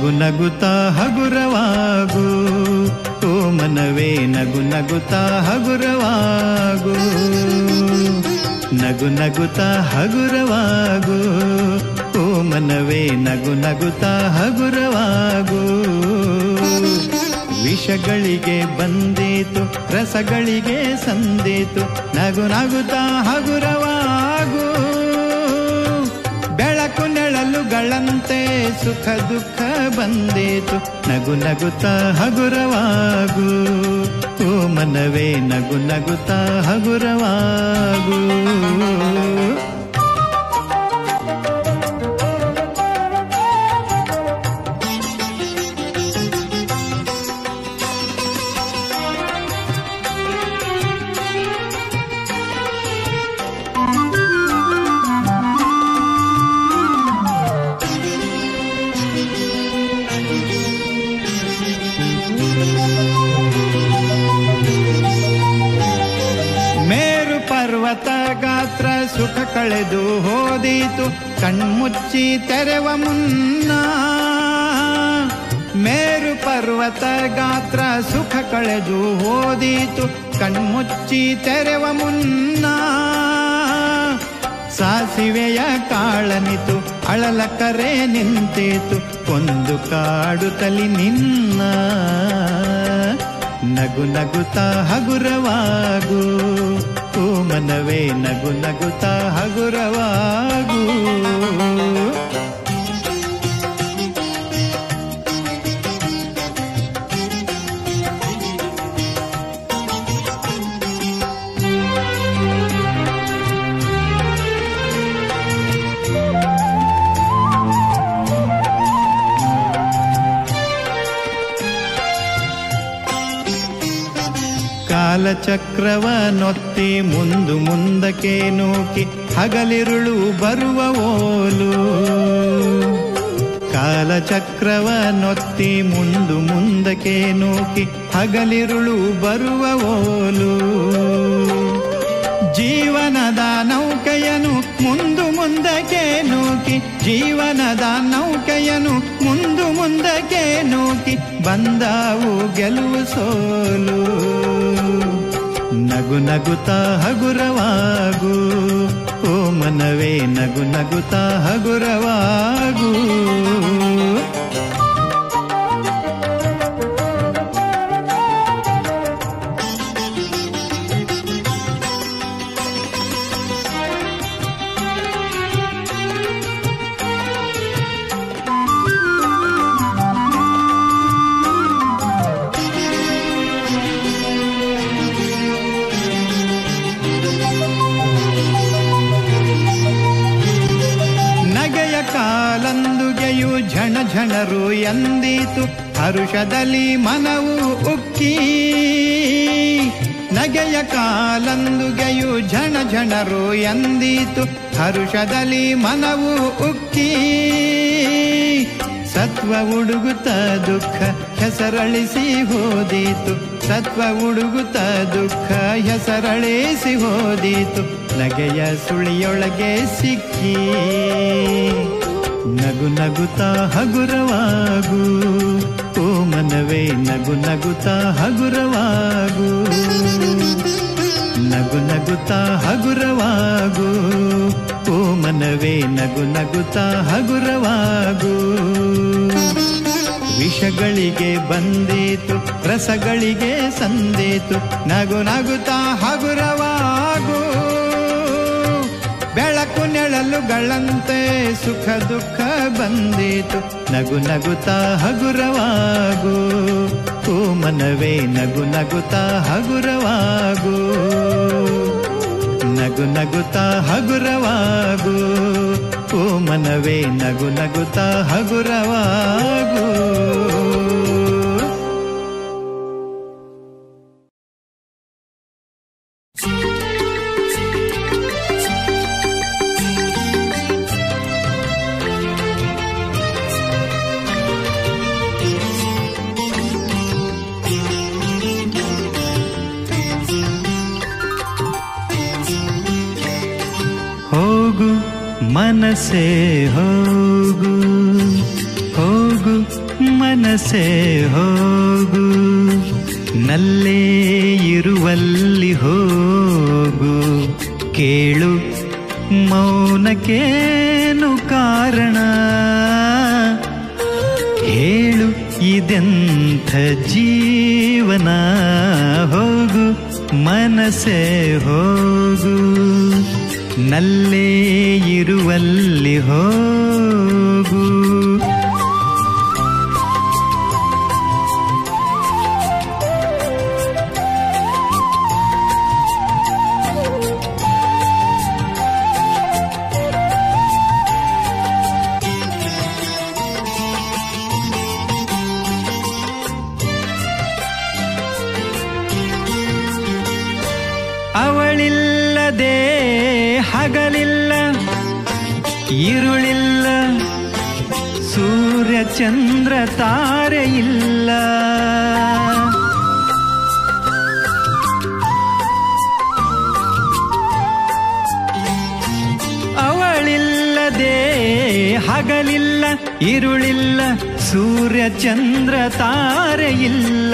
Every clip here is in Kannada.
ನಗು ನಗುತ್ತ ಹಗುರವಾಗು ಓ ಮನವೇ ನಗು ನಗುತ್ತ ಹಗುರವಾಗು ನಗು ನಗುತ್ತ ಹಗುರವಾಗು ಓ ಮನವೇ ನಗು ನಗುತ್ತ ಹಗುರವಾಗು ವಿಷಗಳಿಗೆ ಬಂದೀತು ರಸಗಳಿಗೆ ಸಂದೀತು ನಗು ನಗುತ್ತ ಹಗುರವಾಗು ಬೆಳಕು ನೆಳಲುಗಳಂತೆ ಸುಖ ದುಃಖ ಬಂದೀತು ನಗು ನಗುತ್ತ ಹಗುರವಾಗು ಓ ಮನವೇ ನಗು ನಗುತ್ತ ಹಗುರವಾಗು ಮೇರು ಪರ್ವತ ಗಾತ್ರ ಸುಖ ಕಳೆದು ಹೋದೀತು ಕಣ್ಮುಚ್ಚಿ ತೆರೆವ ಮುನ್ನ ಮೇರು ಪರ್ವತ ಗಾತ್ರ ಸುಖ ಕಳೆದು ಹೋದೀತು ಕಣ್ಮುಚ್ಚಿ ತೆರೆವ ಮುನ್ನ ಸಾಸಿವೆಯ ಕಾಳನಿತು ಅಳಲ ಕರೆ ನಿಂತಿತು ಒಂದು ಕಾಡುತ್ತಲಿ ನಿನ್ನ ನಗು ನಗುತ್ತ ಹಗುರವಾಗು ಓ ಮನವೇ ನಗು ನಗುತ್ತ ಹಗುರವಾಗು ಕಾಲಚಕ್ರವ ನೊತ್ತಿ ಮುಂದು ಮುಂದಕ್ಕೆ ನೂಕಿ ಹಗಲಿರುಳು ಬರುವ ಓಲು ಕಾಲಚಕ್ರವ ನೊತ್ತಿ ಮುಂದು ಮುಂದಕ್ಕೆ ನೂಕಿ ಹಗಲಿರುಳು ಬರುವ ಓಲು ಜೀವನದ ನೌಕೆಯನು ಮುಂದು ಮುಂದಕ್ಕೆ ನೂಕಿ ಜೀವನದ ನೌಕೆಯನು ಮುಂದು ಮುಂದಕ್ಕೆ ನೂಕಿ ಬಂದಾವು ಗೆಲುವು ಸೋಲು ನಗು ನಗುತ್ತ ಹಗುರವಾಗು ಓ ಮನವೇ ನಗು ನಗುತ್ತ ಹಗುರವಾಗು ನಗೆಯ ಕಾಲಂದುಗೆಯು ಝಣ ಝಣರು ಎಂದೀತು ಹರುಷದಲ್ಲಿ ಮನವು ಉಕ್ಕಿ ನಗೆಯ ಕಾಲಂದುಗೆಯು ಝಣ ಝಣರು ಎಂದೀತು ಹರುಷದಲ್ಲಿ ಮನವು ಉಕ್ಕಿ ಸತ್ವ ಉಡುಗುತ್ತ ದುಃಖ ಹೆಸರಳಿಸಿ ಹೋದೀತು ಸತ್ವ ಉಡುಗುತ್ತ ದುಃಖ ಹೆಸರಳಿಸಿ ಹೋದೀತು ನಗೆಯ ಸುಳಿಯೊಳಗೆ ಸಿಕ್ಕಿ ನಗು ನಗುತ್ತ ಹಗುರವಾಗು ಓ ಮನವೇ ನಗು ನಗುತ್ತ ಹಗುರವಾಗು ನಗು ನಗುತ್ತ ಹಗುರವಾಗು ಓ ಮನವೇ ನಗು ನಗುತ್ತ ಹಗುರವಾಗು ವಿಷಗಳಿಗೆ ಬಂದೀತು ರಸಗಳಿಗೆ ಸಂದೀತು ನಗು ನಗುತ್ತ ಹಗುರವಾಗು ಬೆಳಕು ನೆಳಲುಗಳಂತೆ ಸುಖ ದುಃಖ ಬಂದೀತು ನಗು ನಗುತ್ತ ಹಗುರವಾಗು ಓ ಮನವೇ ನಗು ನಗುತ್ತ ಹಗುರವಾಗು ನಗು ನಗುತ್ತ ಹಗುರವಾಗು ಓ ಮನವೇ ನಗು ನಗುತ್ತ ಹಗುರವಾಗು ಹೋಗು ಮನಸ್ಸೇ ಹೋಗು ಹೋಗು ಮನಸೆ ಹೋಗು ನಲ್ಲೇ ಇರುವಲ್ಲಿ ಹೋಗು ಕೇಳು ಮೌನಕ್ಕೇನು ಕಾರಣ ಹೇಳು ಇದೆಂಥ ಜೀವನ ಹೋಗು ಮನಸೆ ಹೋಗು ನಲ್ಲೇ ಇರುವಲ್ಲಿ ಹೋಗು ಅವಳಿಲ್ಲದೆ ಹಗಲಿಲ್ಲ ഇരുളിಲ್ಲ ಸೂರ್ಯ ಚಂದ್ರ ತಾರೆ ಇಲ್ಲ ಅವಳಿಲ್ಲದೆ ಹಗಲಿಲ್ಲ ഇരുಳಿಲ್ಲ ಸೂರ್ಯ ಚಂದ್ರ ತಾರೆ ಇಲ್ಲ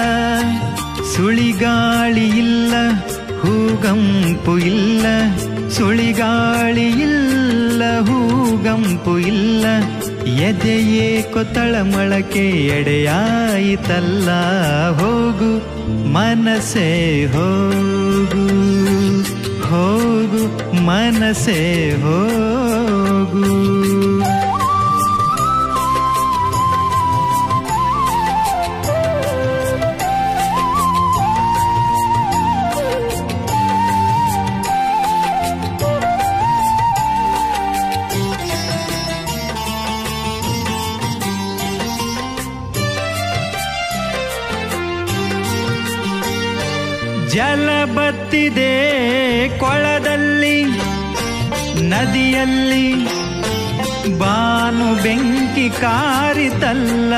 ಸುಳಿಗಾಳಿ ಇಲ್ಲ ಹೂಗಂಪು ಇಲ್ಲ ಸುಳಿಗಾಳಿ ಇಲ್ಲ ಹೂಗಂಪು ಇಲ್ಲ ಎದೆಯೇ ಕೊತ್ತಳ ಮೊಳಕೆ ಎಡೆಯಾಯಿತಲ್ಲ ಹೋಗು ಮನಸೆ ಹೋಗು ಹೋಗು ಮನಸೆ ಹೋಗು ಜಲ ಬತ್ತಿದೆ ಕೊಳದಲ್ಲಿ ನದಿಯಲ್ಲಿ ಬಾನು ಬೆಂಕಿ ಕಾರಿತಲ್ಲ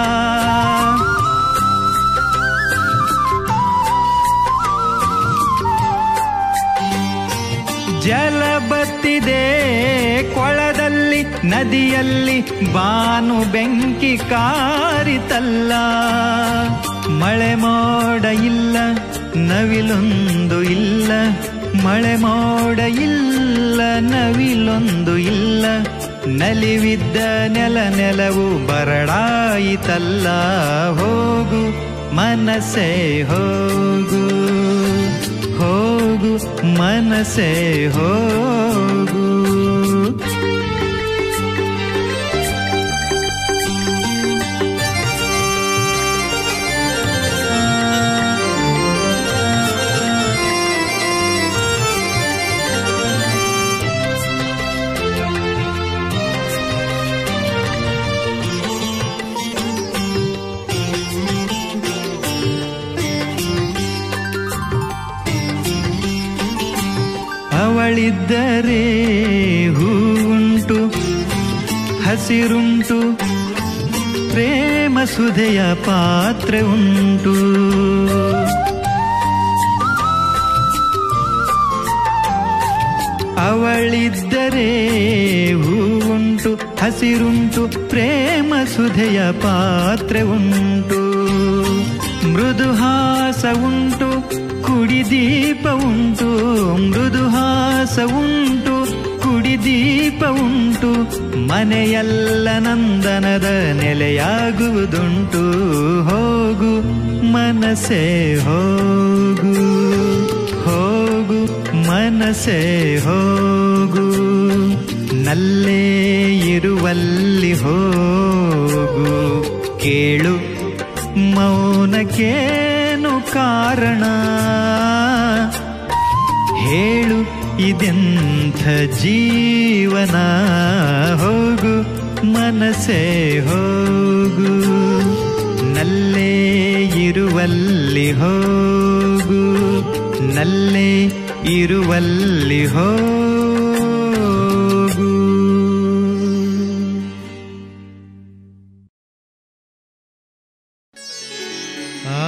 ಜಲ ಬತ್ತಿದೆ ಕೊಳದಲ್ಲಿ ನದಿಯಲ್ಲಿ ಬಾನು ಬೆಂಕಿ ಕಾರಿತಲ್ಲ ಮಳೆ ಮೋಡ ಇಲ್ಲ ನವಿಲೊಂದು ಇಲ್ಲ ಮಳೆ ಮೋಡ ಇಲ್ಲ ನವಿಲೊಂದು ಇಲ್ಲ ನಲಿವಿದ್ದ ನೆಲ ನೆಲವು ಬರಡಾಯಿತಲ್ಲ ಹೋಗು ಮನಸೆ ಹೋಗು ಹೋಗು ಮನಸೆ ಹೋಗು ಅವಳಿದ್ದರೆ ಹೂವುಂಟು ಹಸಿರುಂಟು ಪ್ರೇಮ ಸುಧೆಯ ಪಾತ್ರೆ ಉಂಟು ಅವಳಿದ್ದರೆ ಹೂವುಂಟು ಹಸಿರುಂಟು ಪ್ರೇಮ ಸುಧೆಯ ಪಾತ್ರೆ ಉಂಟು ಮೃದುಹಾಸ ಉಂಟು ಕುಡಿದೀಪ ಉಂಟು ಮೃದುಹಾಸ ಉಂಟು ಕುಡಿದೀಪ ಉಂಟು ಮನೆಯಲ್ಲ ನಂದನದ ನೆಲೆಯಾಗುವುದುಂಟು ಹೋಗು ಮನಸೆ ಹೋಗು ಹೋಗು ಮನಸೆ ಹೋಗು ನಲ್ಲೇ ಇರುವಲ್ಲಿ ಹೋಗು ಕೇಳು ಮೌನಕ್ಕೇನು ಕಾರಣ ಹೇಳು ಇದೆಂಥ ಜೀವನ ಹೋಗು ಮನಸೆ ಹೋಗು ನಲ್ಲೇ ಇರುವಲ್ಲಿ ಹೋಗು ನಲ್ಲೇ ಇರುವಲ್ಲಿ ಹೋಗು ಆ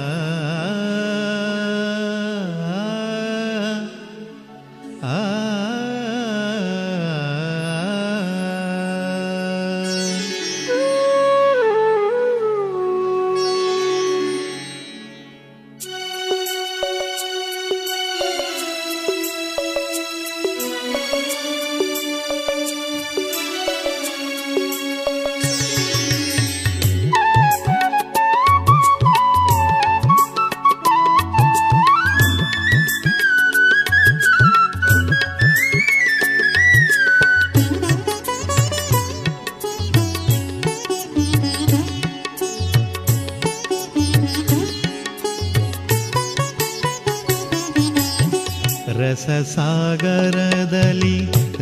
ಆ ಆ ರಸಸಾಗರದಲ್ಲಿ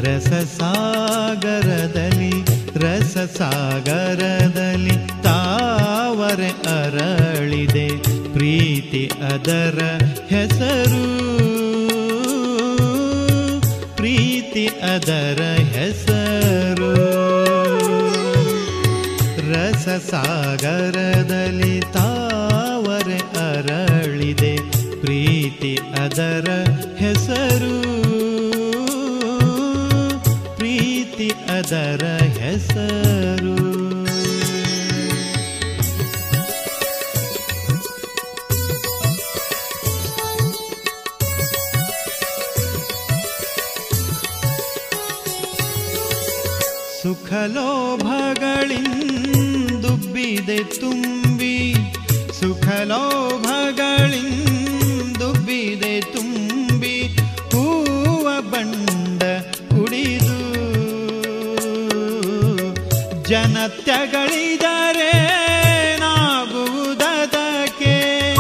ರಸಸಾಗರದಲ್ಲಿ ರಸಸಾಗರದಲ್ಲಿ ತಾವರೆ ಅರಳಿದೆ ಪ್ರೀತಿ ಅದರ ಹೆಸರು ಪ್ರೀತಿ ಅದರ ಹೆಸರು ರಸಸಾಗರದಲ್ಲಿ ತಾವರೆ ಅರಳಿದೆ ಪ್ರೀತಿ ಅದರ ಹೆಸರು ಪ್ರೀತಿ ಅದರ ಹೆಸರು ಸುಖಲೋಭಗಳಿಂದುಬ್ಬಿದೆ ತುಂಬಿ ಸುಖಲೋಭಗಳಿಂದುಬ್ಬಿದೆ ತುಂಬಿ ಹೂವ ಬಂಡ ಕುಡಿದು ಜನತ್ಯಗಳಿದರೆ ನಾಗುವುದಕ್ಕೆ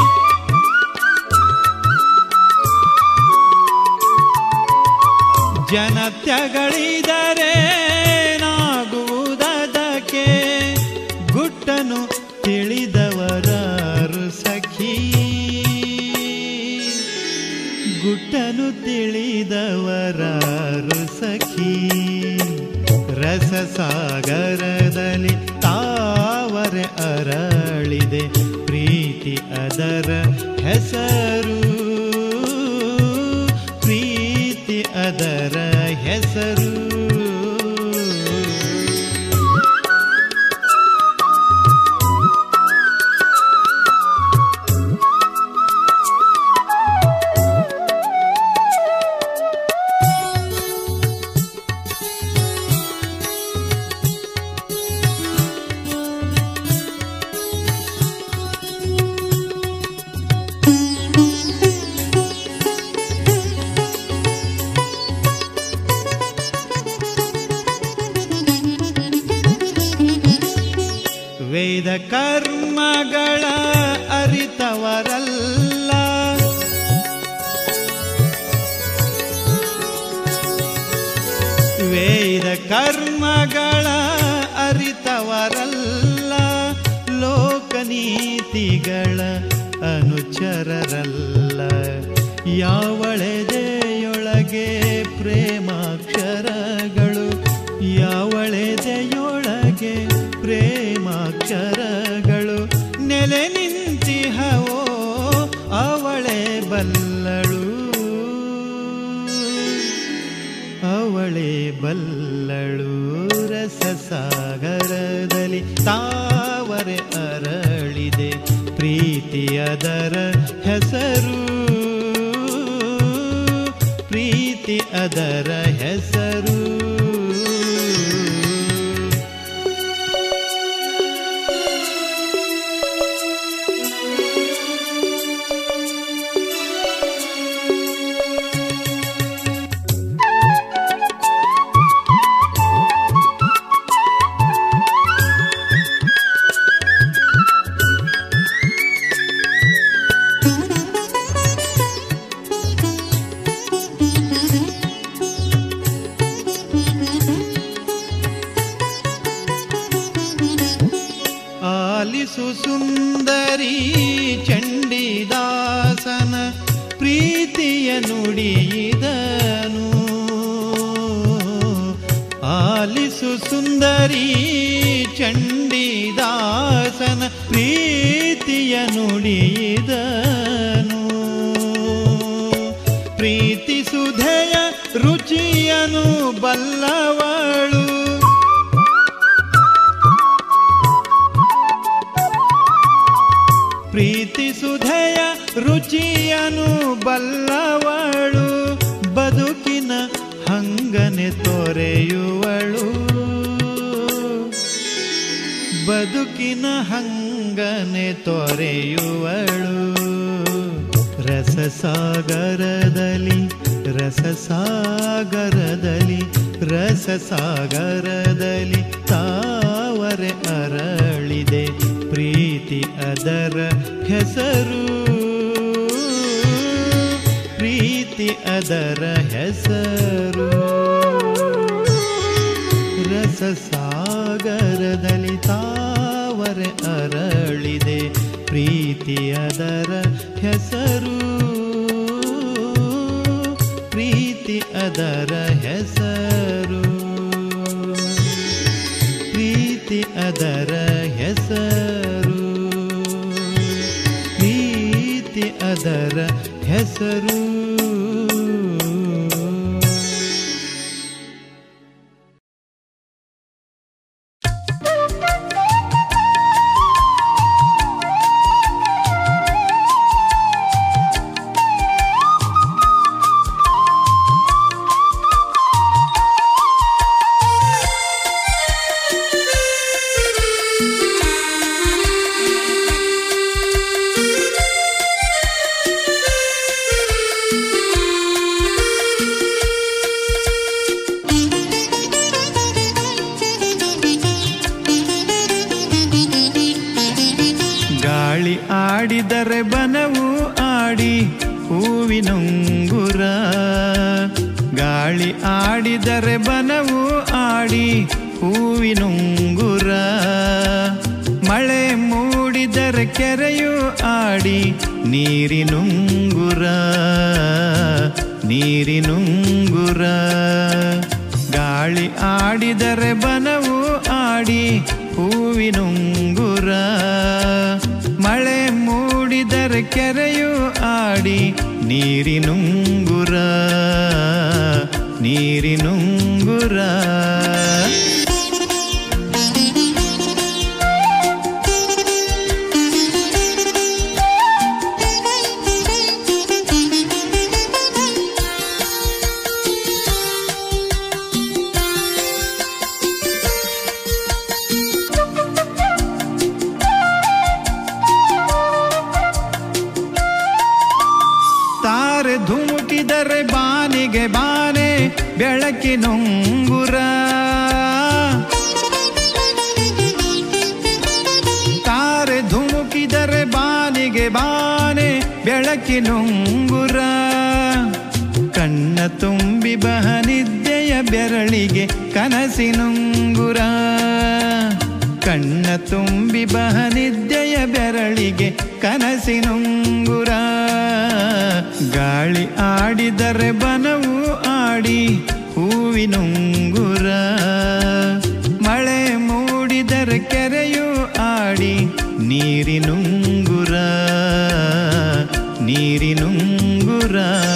ಜನತ್ಯಗಳಿದರೆ ನಾಗುವುದಕ್ಕೆ ಗುಟ್ಟನು ತಿಳಿದವರಾರು ಸಖಿ ಗುಟ್ಟನು ತಿಳಿದವರಾರು ಸಖಿ ರಸಸಾಗರದಲ್ಲಿ ತಾವರೆ ಅರಳಿದೆ ಪ್ರೀತಿ ಅದರ ಹೆಸರು ಪ್ರೀತಿ ಅದರ ಹೆಸರು ವೇದ ಕರ್ಮಗಳ ಅರಿತವರಲ್ಲ ವೇದ ಕರ್ಮಗಳ ಅರಿತವರಲ್ಲ ಲೋಕನೀತಿಗಳ ಅನುಚರರಲ್ಲ ಯಾವಳೆದೆಯೊಳಗೆ ಪ್ರೇಮಾಕ್ಷರಗಳು ಯಾವಳೆದೆಯೊಳಗೆ ಪ್ರೇಮಾಕ್ಷರಗಳು ನೆಲೆ ನಿಂತಿಹವೋ ಅವಳೆ ಬಲ್ಲಳು ಅವಳೆ ಬಲ್ಲಳು ರಸಸಾಗರದಲ್ಲಿ ತಾವರೆ ಅರಳಿದೆ ಪ್ರೀತಿಯದರ ಹೆಸರು ಪ್ರೀತಿ ಅದರ ಹೆಸರು ಆಲಿಸು ಸುಂದರಿ ಚಂಡಿದಾಸನ ಪ್ರೀತಿಯ ನುಡಿಯಿದನು ಆಲಿಸು ಸುಂದರಿ ಚಂಡಿದಾಸನ ಪ್ರೀತಿಯ ನುಡಿಯಿದನು ಪ್ರೀತಿ ಸುಧೆಯ ರುಚಿಯನು ಬಲ್ಲವಳು ಪ್ರೀತಿ ಸುಧೆಯ ರುಚಿಯನು ಬಲ್ಲವಳು ಬದುಕಿನ ಹಂಗನೆ ತೊರೆಯುವಳು ಬದುಕಿನ ಹಂಗನೆ ತೊರೆಯುವಳು ರಸಸಾಗರದಲ್ಲಿ ರಸಸಾಗರದಲ್ಲಿ ರಸಸಾಗರದಲ್ಲಿ ತಾವರೆ ಅರಳಿದೆ ಪ್ರೀತಿ ಅದರ ಹೆಸರು ಪ್ರೀತಿ ಅದರ ಹೆಸರು ರಸಸಾಗರದಲ್ಲಿ ತಾವರೆ ಅರಳಿದೆ ಪ್ರೀತಿ ಅದರ ಹೆಸರು ಪ್ರೀತಿ ಅದರ ಹೆಸರು ಪ್ರೀತಿ ಅದರ ಹೆಸರು ಪ್ರೀತಿ ಅದರ ಹೆಸರು ಗಾಳಿ ಆಡಿದರೆ ಬನವು ಆಡಿ ಹೂವಿನುಂಗುರ ಗಾಳಿ ಆಡಿದರೆ ಬನವು ಆಡಿ ಹೂವಿನುಂಗುರ ಮಳೆ ಮೂಡಿದರೆ ಕೆರೆಯು ಆಡಿ ನೀರಿನುಂಗುರ ನೀರಿನುಂಗುರ ಗಾಳಿ ಆಡಿದರೆ ಬನವು ಆಡಿ ಹೂವಿನುಂಗುರ ಮಳೆ ಮೂಡಿದರೆ ಕೆರೆಯು ಆಡಿ ನೀರಿನುಂಗುರ ನೀರಿನುಂಗುರ ತಾರೆ ಧುಮುಕಿದರೆ ಬಾನಿಗೆ ಬಾನೆ ಬೆಳಕಿನುಂಗುರ ತಾರೆ ಧುಮುಕಿದರೆ ಬಾನಿಗೆ ಬಾನೆ ಬೆಳಕಿನುಂಗುರ ಕಣ್ಣ ತುಂಬಿ ಬಹನಿದ್ದೆಯ ಬೆರಳಿಗೆ ಕನಸಿನುಂಗುರ ಕಣ್ಣ ತುಂಬಿ ಬಹನಿದ್ದೆಯ ಬೆರಳಿಗೆ ಕನಸಿನುಂಗುರ ಗಾಳಿ ಆಡಿದರೆ ಬನವು ಆಡಿ ಹೂವಿನುಂಗುರ ಮಳೆ ಮೂಡಿದರೆ ಕೆರೆಯು ಆಡಿ ನೀರಿನುಂಗುರ ನೀರಿನುಂಗುರ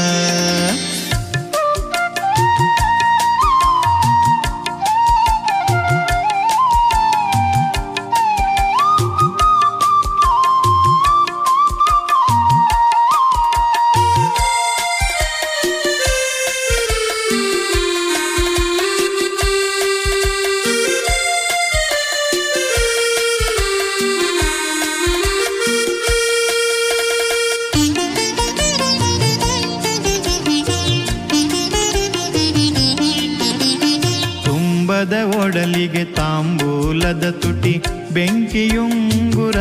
ತುಂಬದ ಒಡಲಿಗೆ ತಾಂಬೂಲದ ತುಟಿ ಬೆಂಕಿಯುಂಗುರ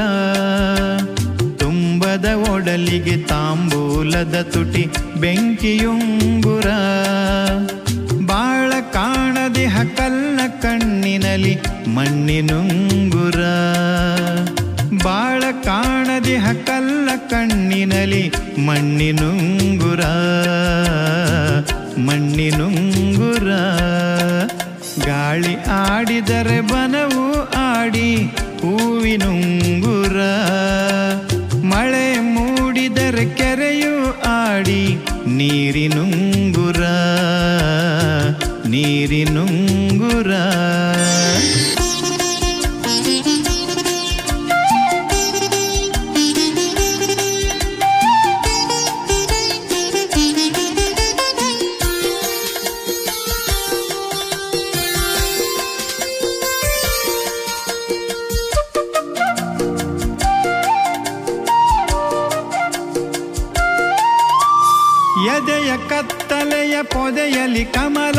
ತುಂಬದ ಒಡಲಿಗೆ ತಾಂಬೂಲದ ತುಟಿ ಬೆಂಕಿಯುಂಗುರ ಬಾಳ ಕಾಣದೆ ಹಕಲ್ಲ ಕಣ್ಣಿನಲಿ ಮಣ್ಣಿನುಂಗುರ ಬಾಳ ಕಾಣದೆ ಹಕಲ್ಲ ಕಣ್ಣಿನಲಿ ಮಣ್ಣಿನುಂಗುರ ಮಣ್ಣಿನುಂಗುರ ಗಾಳಿ ಆಡಿದರೆ ಬನವು ಆಡಿ ಹೂವಿನುಂಗುರ ಮಳೆ ಮೂಡಿದರೆ ಕೆರೆಯು ಆಡಿ ನೀರಿನುಂಗುರ ನೀರಿನುಂಗುರ ಎದೆಯ ಕತ್ತಲೆಯ ಪೊದೆಯಲಿ ಕಮಲ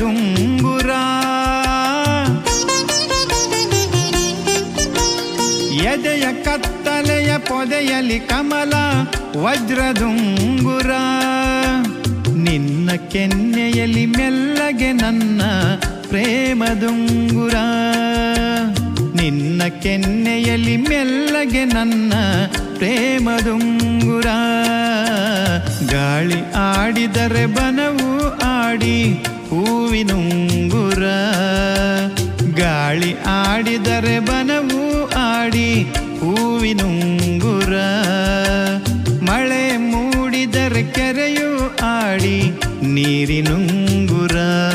ವಜ್ರದುಂಗುರ ಎದೆಯ ಕತ್ತಲೆಯ ಪೊದೆಯಲಿ ಕಮಲ ವಜ್ರದುಂಗುರ ನಿನ್ನ ಕೆನ್ನೆಯಲ್ಲಿ ಮೆಲ್ಲಗೆ ನನ್ನ ಪ್ರೇಮದುಂಗುರ ನಿನ್ನ ಕೆನ್ನೆಯಲ್ಲಿ ಮೆಲ್ಲಗೆ ನನ್ನ ಪ್ರೇಮದುಂಗುರ ಗಾಳಿ ಆಡಿದರೆ ಬನವು ಆಡಿ ಹೂವಿನುಂಗುರ ಗಾಳಿ ಆಡಿದರೆ ಬನವು ಆಡಿ ಹೂವಿನುಂಗುರ ಮಳೆ ಮೂಡಿದರೆ ಕೆರೆಯು ಆಡಿ ನೀರಿನುಂಗುರ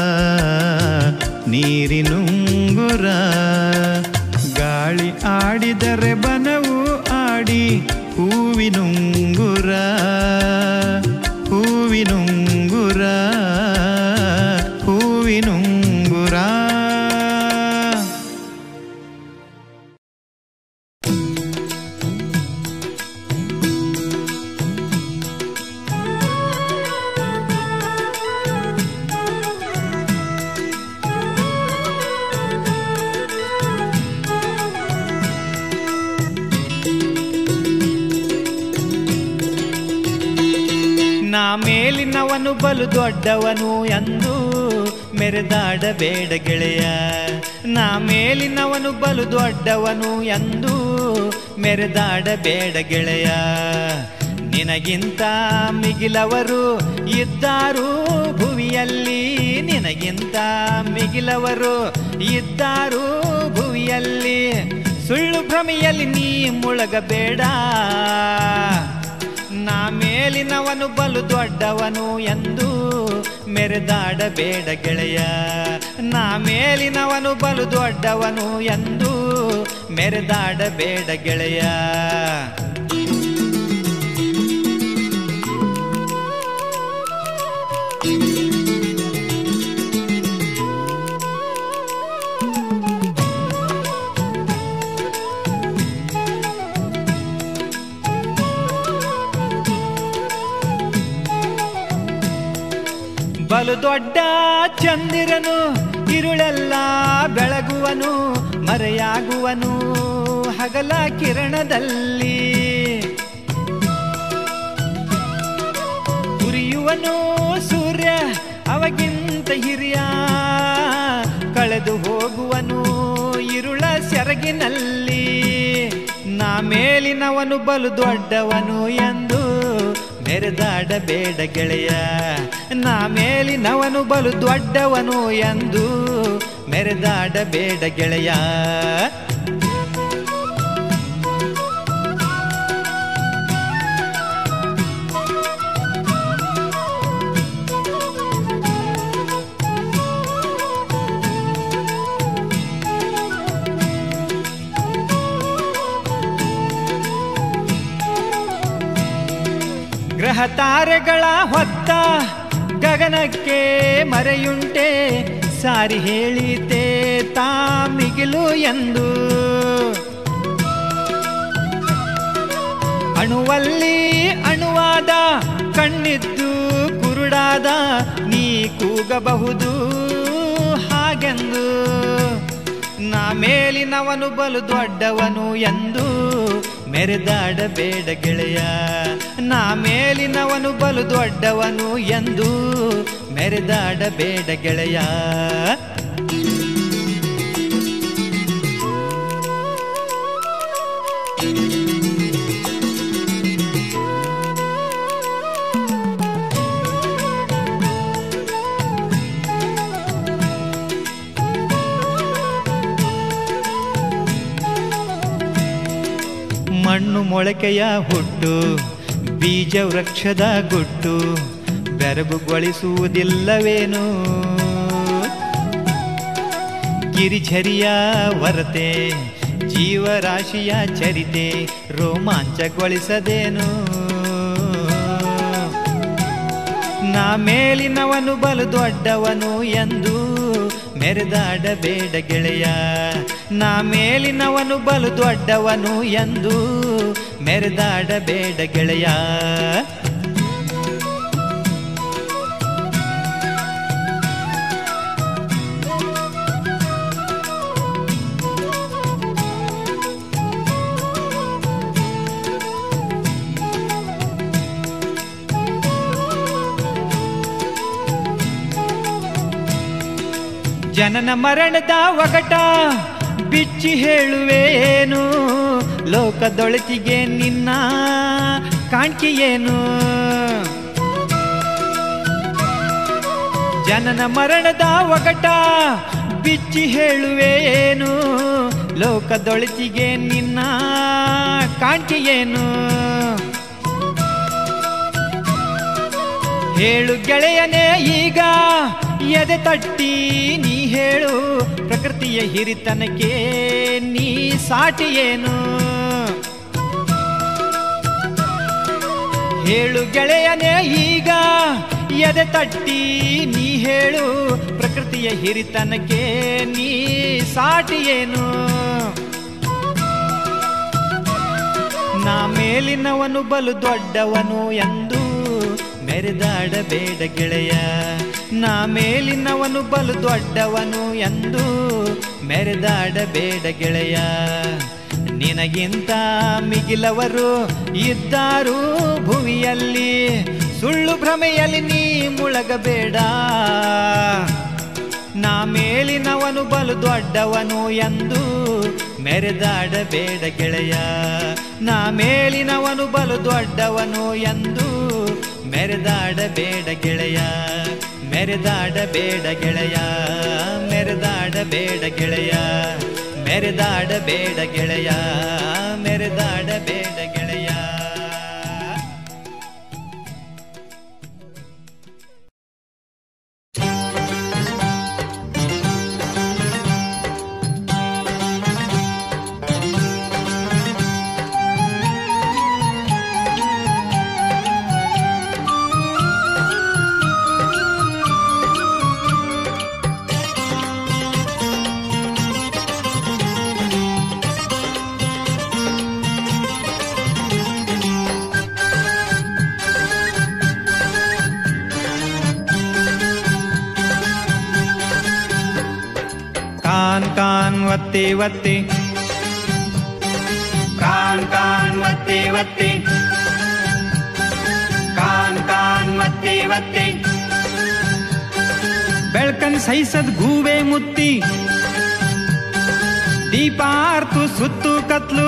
ನೀರಿನುಂಗುರ ಗಾಳಿ ಆಡಿದರೆ ಬನವು ಆಡಿ ಹೂವಿನುಂಗುರ ಹೂವಿನುಂಗುರ ಹೂವಿನುಂಗುರ ನಾ ಮೇಲಿನವನು ಬಲು ದೊಡ್ಡವನು ಎಂದು ಮೆರೆದಾಡಬೇಡ ಗೆಳೆಯ ನಾ ಮೇಲಿನವನು ಬಲು ದೊಡ್ಡವನು ಎಂದು ಮೆರೆದಾಡಬೇಡ ಗೆಳೆಯ ನಿನಗಿಂತ ಮಿಗಿಲವರು ಇದ್ದಾರು ಭುವಿಯಲ್ಲಿ ನಿನಗಿಂತ ಮಿಗಿಲವರು ಇದ್ದಾರು ಭುವಿಯಲ್ಲಿ ಸುಳ್ಳು ಭ್ರಮೆಯಲ್ಲಿ ನೀ ಮುಳಗಬೇಡ ನಾ ಮೇಲಿನವನು ಬಲು ದೊಡ್ಡವನು ಎಂದು ಮೆರೆದಾಡಬೇಡ ಗೆಳೆಯ ನಾ ಮೇಲಿನವನು ಬಲು ದೊಡ್ಡವನು ಎಂದು ಮೆರೆದಾಡಬೇಡ ಗೆಳೆಯ ಬಲು ದೊಡ್ಡ ಚಂದಿರನು ಇರುಳೆಲ್ಲ ಬೆಳಗುವನು ಮರೆಯಾಗುವನು ಹಗಲ ಕಿರಣದಲ್ಲಿ ಉರಿಯುವನು ಸೂರ್ಯ ಅವಗಿಂತ ಹಿರಿಯ ಕಳೆದು ಹೋಗುವನು ಇರುಳ ಸೆರಗಿನಲ್ಲಿ ನಾ ಮೇಲಿನವನು ಬಲು ದೊಡ್ಡವನು ಎಂದು ಮೆರೆದಾಡಬೇಡ ಗೆಳೆಯ ನಾ ಮೇಲಿನವನು ಬಲು ದೊಡ್ಡವನು ಎಂದು ಮೆರೆದಾಡಬೇಡ ಗೆಳೆಯ ಗ್ರಹ ತಾರೆಗಳ ಹೊತ್ತ ಗಗನಕ್ಕೆ ಮರೆಯುಂಟೆ ಸಾರಿ ಹೇಳಿತೆ ತಾ ಮಿಗಿಲು ಎಂದು ಅಣುವಲ್ಲಿ ಅಣುವಾದ ಕಣ್ಣಿದ್ದು ಕುರುಡಾದ ನೀ ಕೂಗಬಹುದು ಹಾಗೆಂದು ನಾ ಮೇಲಿನವನು ಬಲು ದೊಡ್ಡವನು ಎಂದು ಮೆರೆದಾಡಬೇಡ ಗೆಳೆಯ ನಾ ಮೇಲಿನವನು ಬಲು ದೊಡ್ಡವನು ಎಂದು ಮೆರೆದಾಡಬೇಡ ಗೆಳೆಯ ಮಣ್ಣು ಮೊಳಕೆಯ ಹುಟ್ಟು ಬೀಜ ವೃಕ್ಷದ ಗುಟ್ಟು ಬೆರಗುಗೊಳಿಸುವುದಿಲ್ಲವೇನು ಗಿರಿಝರಿಯ ವರತೆ ಜೀವರಾಶಿಯ ಚರಿತೆ ರೋಮಾಂಚಗೊಳಿಸದೇನು ನಾ ಮೇಲಿನವನು ಬಲು ದೊಡ್ಡವನು ಎಂದು ಮೆರೆದಾಡಬೇಡ ಗೆಳೆಯ ನಾ ಮೇಲಿನವನು ಬಲು ದೊಡ್ಡವನು ಎಂದು ಮೆರೆದಾಡಬೇಡ ಗೆಳೆಯ ಜನನ ಮರಣದ ಒಗಟ ಬಿಚ್ಚಿ ಹೇಳುವೇನು ಲೋಕದೊಳತಿಗೆ ನಿನ್ನ ಕಾಣ್ಕೆಯೇನು ಜನನ ಮರಣದ ಒಗಟ ಬಿಚ್ಚಿ ಹೇಳುವೇನು ಲೋಕದೊಳತಿಗೆ ನಿನ್ನ ಕಾಣ್ಕೆಯೇನು ಹೇಳು ಗೆಳೆಯನೇ ಈಗ ಎದೆ ತಟ್ಟಿ ನೀ ಹೇಳು ಪ್ರಕೃತಿಯ ಹಿರಿತನಕ್ಕೆ ನೀ ಸಾಟಿ ಏನು ಹೇಳು ಗೆಳೆಯನೇ ಈಗ ಎದೆ ತಟ್ಟಿ ನೀ ಹೇಳು ಪ್ರಕೃತಿಯ ಹಿರಿತನಕ್ಕೆ ನೀ ಸಾಟಿ ಏನು ನಾ ಮೇಲಿನವನು ಬಲು ದೊಡ್ಡವನು ಎಂದು ಮೆರೆದಾಡಬೇಡ ಗೆಳೆಯ ನಾ ಮೇಲಿನವನು ಬಲು ದೊಡ್ಡವನು ಎಂದು ಮೆರೆದಾಡಬೇಡ ಗೆಳೆಯ ನಿನಗಿಂತ ಮಿಗಿಲವರು ಇದ್ದಾರು ಭುವಿಯಲ್ಲಿ ಸುಳ್ಳು ಭ್ರಮೆಯಲ್ಲಿ ನೀ ಮುಳಗಬೇಡ ನಾ ಮೇಲಿನವನು ಬಲು ದೊಡ್ಡವನು ಎಂದು ಮೆರೆದಾಡಬೇಡ ಗೆಳೆಯ ನಾ ಮೇಲಿನವನು ಬಲು ದೊಡ್ಡವನು ಎಂದು ಮೆರೆದಾಡಬೇಡ ಗೆಳೆಯ ಮೆರೆದಾಡಬೇಡ ಗೆಳೆಯ ಮೆರೆದಾಡಬೇಡ ಗೆಳೆಯ ಮೆರೆದಾಡಬೇಡ ಗೆಳೆಯ ಮೆರೆದಾಡಬೇಡ ಗೆಳೆಯ ಕಾನ್ ಕಾನ್ ಒತ್ತಿ ಒತ್ತಿ ಕಾನ್ ಕಾನ್ ಒತ್ತಿ ಒತ್ತಿ ಕಾನ್ ಕಾನ್ ಒತ್ತಿ ಒತ್ತಿ ಬೆಳ್ಕನ್ ಸೈಸದ್ ಗೂವೆ ಮುತ್ತಿ ದೀಪ ಆರ್ತು ಸುತ್ತು ಕತ್ಲು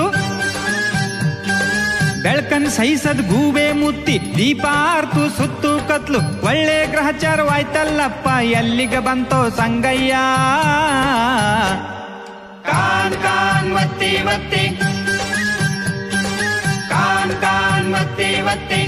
ಬೆಳ್ಕನ್ ಸೈಸದ್ ಗೂಬೆ ಮುತ್ತಿ ದೀಪ ಆರ್ತು ಸುತ್ತು ಕತ್ಲು ಒಳ್ಳೆ ಗ್ರಹಚಾರವಾಯ್ತಲ್ಲಪ್ಪ ಎಲ್ಲಿಗೆ ಬಂತೋ ಸಂಗಯ್ಯ ಕಾನ್ ಕಾನ್ ಒತ್ತಿ ಒತ್ತಿ ಕಾನ್ ಕಾನ್ ಒತ್ತಿ ಒತ್ತಿ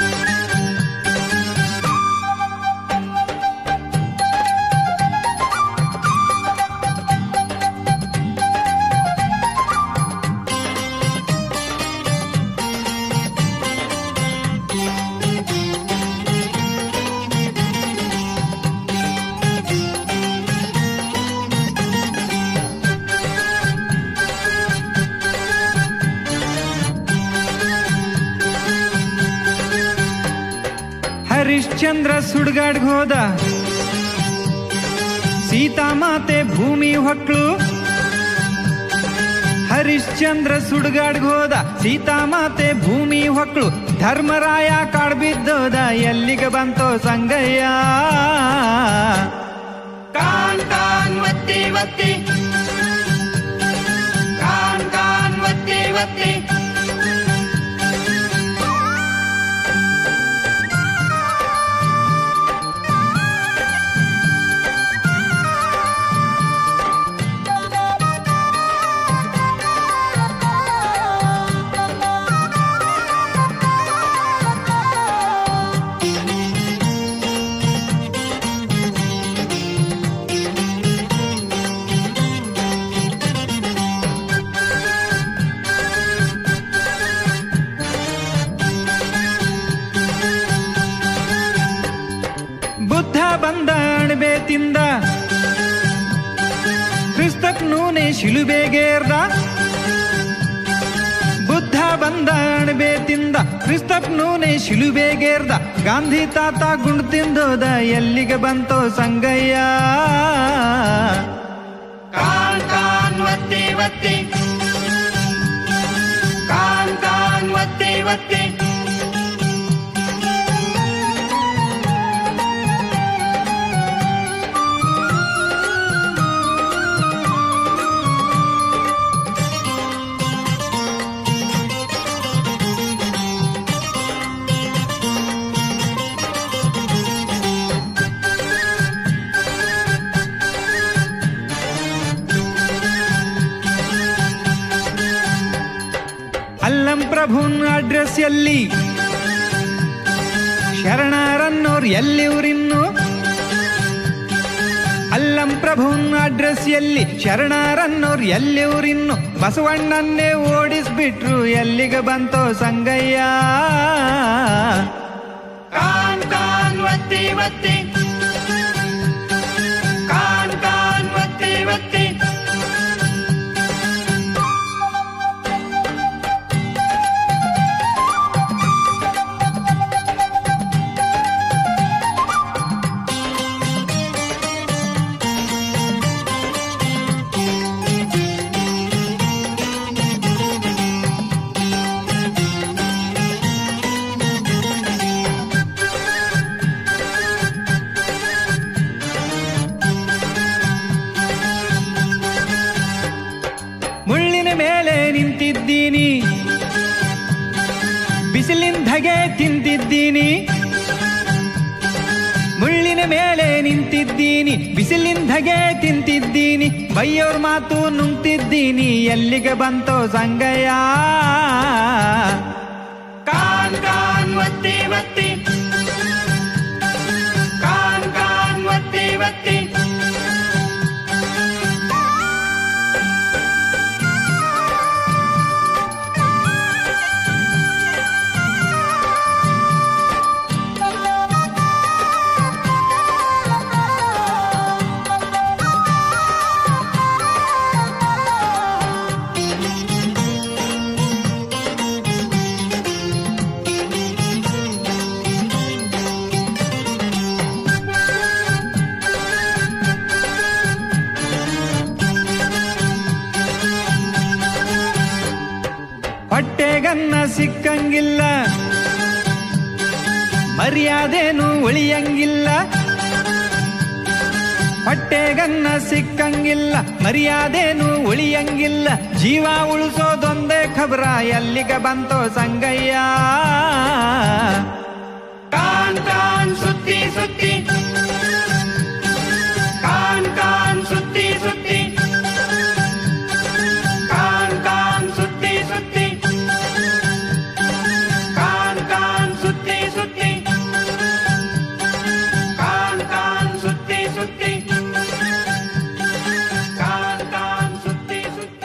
ಹರಿಶ್ಚಂದ್ರ ಸುಡ್ಗಾಡ್ಗ್ ಹೋದ ಸೀತಾಮಾತೆ ಭೂಮಿ ಹೊಕ್ಳು ಹರಿಶ್ಚಂದ್ರ ಸುಡ್ಗಾಡ್ಗ್ ಹೋದ ಸೀತಾಮಾತೆ ಭೂಮಿ ಹೊಕ್ಳು ಧರ್ಮರಾಯ ಕಾಡ್ಬಿದ್ದೋದ ಎಲ್ಲಿಗೆ ಬಂತೋ ಸಂಗಯ್ಯ ಕಾನ್ ಕಾನ್ ಒತ್ತಿ ಒತ್ತಿ ಕಾನ್ ಕಾನ್ ಒತ್ತಿ ಒತ್ತಿ ಬುದ್ಧ ಬಂದ ಅಣಬೆ ತಿಂದ ಕ್ರಿಸ್ತಕ್ ನೂನೆ ಶಿಲುಬೆಗೇರ್ದ ಬುದ್ಧ ಬಂದ ಅಣಬೆ ತಿಂದ ಕ್ರಿಸ್ತಕ್ ನೂನೆ ಶಿಲುಬೆಗೇರ್ದ ಗಾಂಧಿ ತಾತ ಗುಂಡ್ ತಿಂದೋದ ಎಲ್ಲಿಗೆ ಬಂತೋ ಸಂಗಯ್ಯ ಕಾನ್ ಕಾನ್ ಒತ್ತಿ ಒತ್ತಿ ಕಾನ್ ಕಾನ್ ಒತ್ತಿ ಒತ್ತಿ ಅಲ್ಲಂ ಪ್ರಭುನ್ ಅಡ್ರೆಸ್ ಎಲ್ಲಿ ಶರಣರನ್ನೋರ್ ಎಲ್ಲಿವ್ರಿನ್ನು ಅಲ್ಲಂ ಪ್ರಭುನ್ ಅಡ್ರೆಸ್ ಎಲ್ಲಿ ಶರಣರನ್ನೋರ್ ಎಲ್ಲಿವ್ರಿನ್ನು ಬಸವಣ್ಣನ್ನೇ ಓಡಿಸ್ಬಿಟ್ರು ಎಲ್ಲಿಗೆ ಬಂತೋ ಸಂಗಯ್ಯ ಕಾನ್ ಕಾನ್ ಒತ್ತಿ ಒತ್ತಿ ಕಾನ್ ಕಾನ್ ಒತ್ತಿ ಒತ್ತಿ ಮುಳ್ಳಿನ ಮೇಲೆ ನಿಂತಿದ್ದೀನಿ ಬಿಸಿಲಿಂದಗೆ ತಿಂತಿದ್ದೀನಿ ಮುಳ್ಳಿನ ಮೇಲೆ ನಿಂತಿದ್ದೀನಿ ಬಿಸಿಲಿಂದಗೆ ತಿಂತಿದ್ದೀನಿ ಬೈಯೋರ್ ಮಾತು ನುಂಗ್ತಿದ್ದೀನಿ ಎಲ್ಲಿಗೆ ಬಂತೋ ಸಂಗಯ್ಯ ಕಾನ್ ಕಾನ್ ಒತ್ತಿ ಒತ್ತಿ ಕಾನ್ ಕಾನ್ ಒತ್ತಿ ಒತ್ತಿ ಹೊಟ್ಟೆಗನ್ನ ಸಿಕ್ಕಂಗಿಲ್ಲ ಮರ್ಯಾದೆನು ಉಳಿಯಂಗಿಲ್ಲ ಹೊಟ್ಟೆಗನ್ನ ಸಿಕ್ಕಂಗಿಲ್ಲ ಮರ್ಯಾದೆನು ಉಳಿಯಂಗಿಲ್ಲ ಜೀವ ಉಳಿಸೋದೊಂದೇ ಖಬ್ರ ಎಲ್ಲಿಗೆ ಬಂತೋ ಸಂಗಯ್ಯ ಕಾನ್ ಕಾನ್ ಸುತ್ತಿ ಸುತ್ತಿ ಕಾನ್ ಕಾನ್ ಸುತ್ತಿ ಸುತ್ತಿ ಕಾನ್ ಕಾನ್ ಸುತ್ತಿ ಸುತ್ತಿ ಕಾನ್ ಕಾನ್ ಸುತ್ತಿ ಸುತ್ತಿ ಕಾನ್ ಕಾನ್ ಸುತ್ತಿ ಸುತ್ತಿ ಕಾನ್ ಕಾನ್ ಸುತ್ತಿ ಸುತ್ತಿ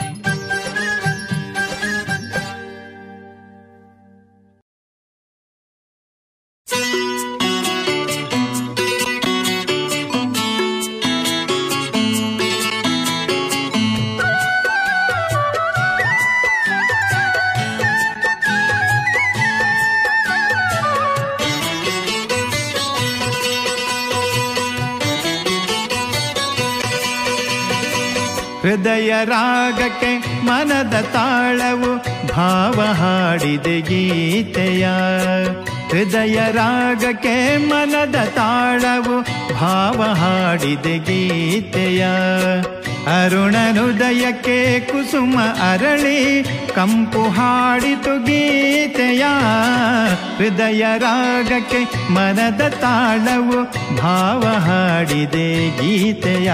ಹೃದಯ ರಾಗಕ್ಕೆ ಮನದ ತಾಳವು ಭಾವ ಹಾಡಿದೆ ಗೀತೆಯ ಹೃದಯ ರಾಗಕ್ಕೆ ಮನದ ತಾಳವು ಭಾವ ಹಾಡಿದೆ ಗೀತೆಯ ಅರುಣನುದಯಕ್ಕೆ ಕುಸುಮ ಅರಳಿ ಕಂಪು ಹಾಡಿತು ಗೀತೆಯ ಹೃದಯ ರಾಗಕ್ಕೆ ಮನದ ತಾಳವು ಭಾವ ಹಾಡಿದೆ ಗೀತೆಯ